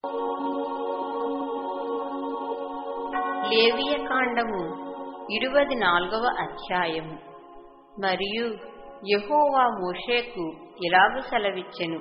లేవియకాండము ఇరువది నాలుగవ అధ్యాయము మరియు యెహోవా మోషేకు ఇలాగు సెలవిచ్చెను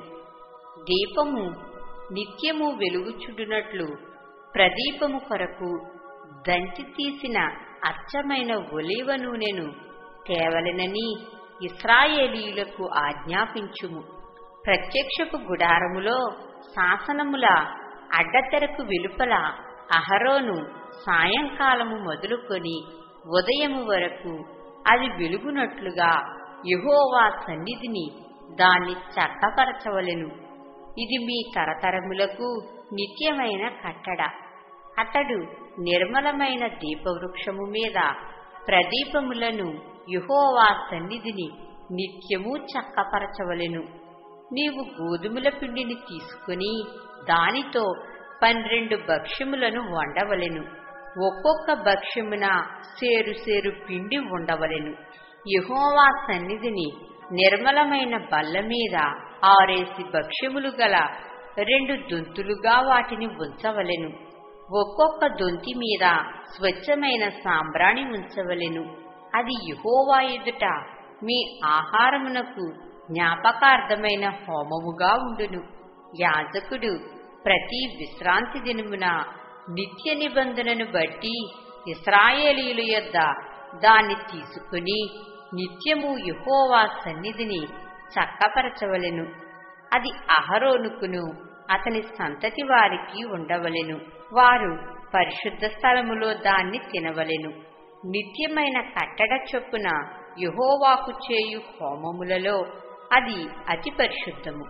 దీపము నిత్యము వెలుగుచుడునట్లు ప్రదీపము కొరకు దంచి తీసిన అచ్చమైన ఒలీవ నూనెను తేవలెనని ఇస్రాయేలీయులకు ఆజ్ఞాపించుము ప్రత్యక్షపు గుడారములో శాసనముల అడ్డతెరకు వెలుపల అహరోను సాయంకాలము మొదలుకొని ఉదయము వరకు అది వెలుగునట్లుగా యెహోవా సన్నిధిని దాన్ని చక్కపరచవలెను ఇది మీ తరతరములకు నిత్యమైన కట్టడ అతడు నిర్మలమైన దీపవృక్షము మీద ప్రదీపములను యెహోవా సన్నిధిని నిత్యము చక్కపరచవలెను నీవు గోధుమల పిండిని తీసుకుని దానితో పన్నెండు భక్ష్యములను వండవలెను ఒక్కొక్క భక్ష్యమున సేరు సేరు పిండి ఉండవలెను యెహోవా సన్నిధిని నిర్మలమైన బల్ల మీద ఆరేసి భక్ష్యములు గల రెండు దొంతులుగా వాటిని ఉంచవలెను ఒక్కొక్క దొంతి మీద స్వచ్ఛమైన సాంబ్రాణి ఉంచవలెను అది యెహోవా ఎదుట మీ ఆహారమునకు జ్ఞాపకార్థమైన హోమముగా ఉండును యాజకుడు ప్రతి విశ్రాంతి దినమున నిత్య నిబంధనను బట్టి ఇస్రాయేలీయుల యొద్ద దాన్ని తీసుకుని నిత్యము యెహోవా సన్నిధిని చక్కపరచవలెను అది అహరోనుకును అతని సంతతి వారికి ఉండవలెను వారు పరిశుద్ధ స్థలములో దాన్ని తినవలెను నిత్యమైన కట్టడ చొప్పున యెహోవాకు చేయు హోమములలో అది అతి పరిశుద్ధము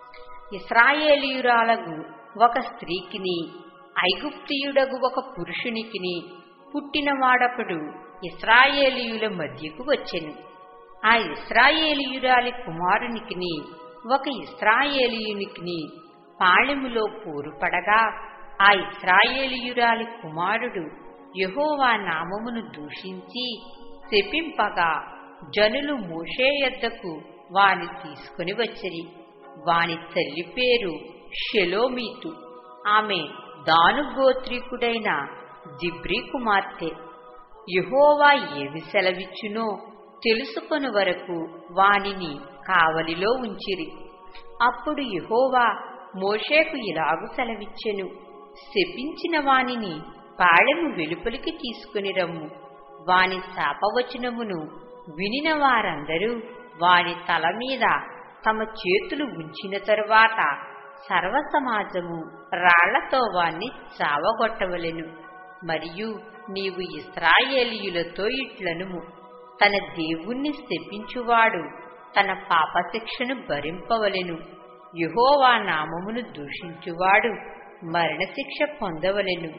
ఇస్రాయేలీయురాలగు ఒక స్త్రీకిని ఐగుప్తియుడగు ఒక పురుషునికిని పుట్టినవాడప్పుడు ఇస్రాయేలీయుల మధ్యకు వచ్చెను ఆ ఇస్రాయేలీయురాలి కుమారునికిని ఒక ఇస్రాయేలీయునికిని పాళెములో పోరుపడగా ఆ ఇస్రాయేలీయురాలి కుమారుడు యెహోవా నామమును దూషించి శపింపగా జనులు మోషే యొద్దకు వాని తీసుకుని వచ్చిరి వాని తల్లి పేరు షెలోమీతు ఆమె దాను గోత్రీకుడైన జిబ్రీ కుమార్తె యెహోవా ఏమి సెలవిచ్చునో తెలుసుకొని వరకు వానిని కావలిలో ఉంచిరి అప్పుడు యెహోవా మోషేకు ఇలాగు సెలవిచ్చెను శపించిన వానిని పాళెము వెలుపలికి తీసుకుని రమ్ము వాని శాపవచనమును వినిన వారందరూ వాని తల మీద తమ చేతులు ఉంచిన తరువాత సర్వసమాజము రాళ్లతో వాణ్ణి చావగొట్టవలెను మరియు నీవు ఇస్రాయేలీయులతో ఇట్లనుము తన దేవుణ్ణి శపించువాడు తన పాపశిక్షను భరింపవలెను యెహోవా నామమును దూషించువాడు మరణశిక్ష పొందవలెను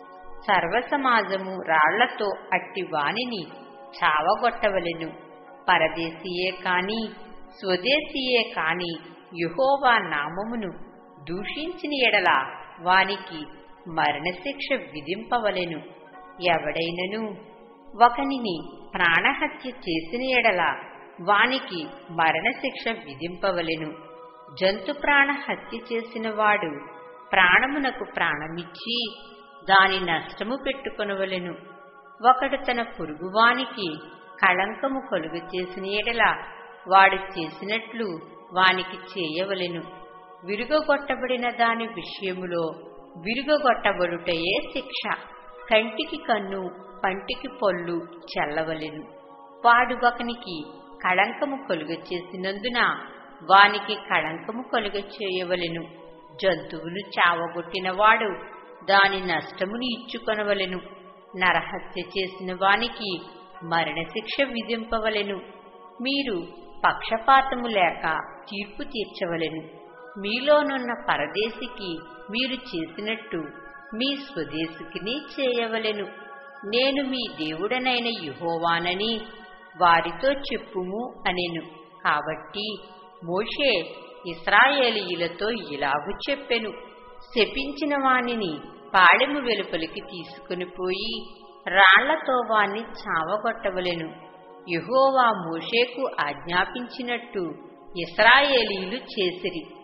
సర్వసమాజము రాళ్లతో అట్టి వానిని చావగొట్టవలెను పరదేశీయే కాని స్వదేశీయే కాని యుహోవా నామమును దూషించిన ఎడల వానికి మరణశిక్ష విధింపవలెను ఎవడైనను ఒకనిని ప్రాణహత్య చేసిన ఎడల వానికి మరణశిక్ష విధింపవలెను జంతు ప్రాణ హత్య చేసిన వాడు ప్రాణమునకు ప్రాణమిచ్చి దాని నష్టము పెట్టుకొనవలెను ఒకడు తన పొరుగువానికి కళంకము కలుగు చేసిన ఎడల వాడు చేసినట్లు వానికి చేయవలెను విరుగగొట్టబడిన దాని విషయములో విరుగగొట్టబడుటయే శిక్ష కంటికి కన్ను పంటికి పొల్లు చెల్లవలెను వాడు ఒకనికి కళంకము కలుగ చేసినందున వానికి కళంకము కలుగ చేయవలెను జంతువును చావగొట్టినవాడు దాని నష్టమును ఇచ్చుకొనవలెను నరహత్య చేసిన వానికి మరణశిక్ష విధింపవలెను మీరు పక్షపాతము లేక తీర్పు తీర్చవలెను మీలోనున్న పరదేశికి మీరు చేసినట్టు మీ స్వదేశికిని చేయవలెను నేను మీ దేవుడనైన యుహోవానని వారితో చెప్పుము అనెను కాబట్టి మోషే ఇస్రాయేలీయులతో ఇలాగు చెప్పెను శపించిన వానిని పాడెము వెలుపలికి తీసుకుని పోయి రాళ్లతో వాణ్ణి చావగొట్టవలెను యెహోవా మోషేకు ఆజ్ఞాపించినట్టు ఇస్రాయేలీయులు చేసిరి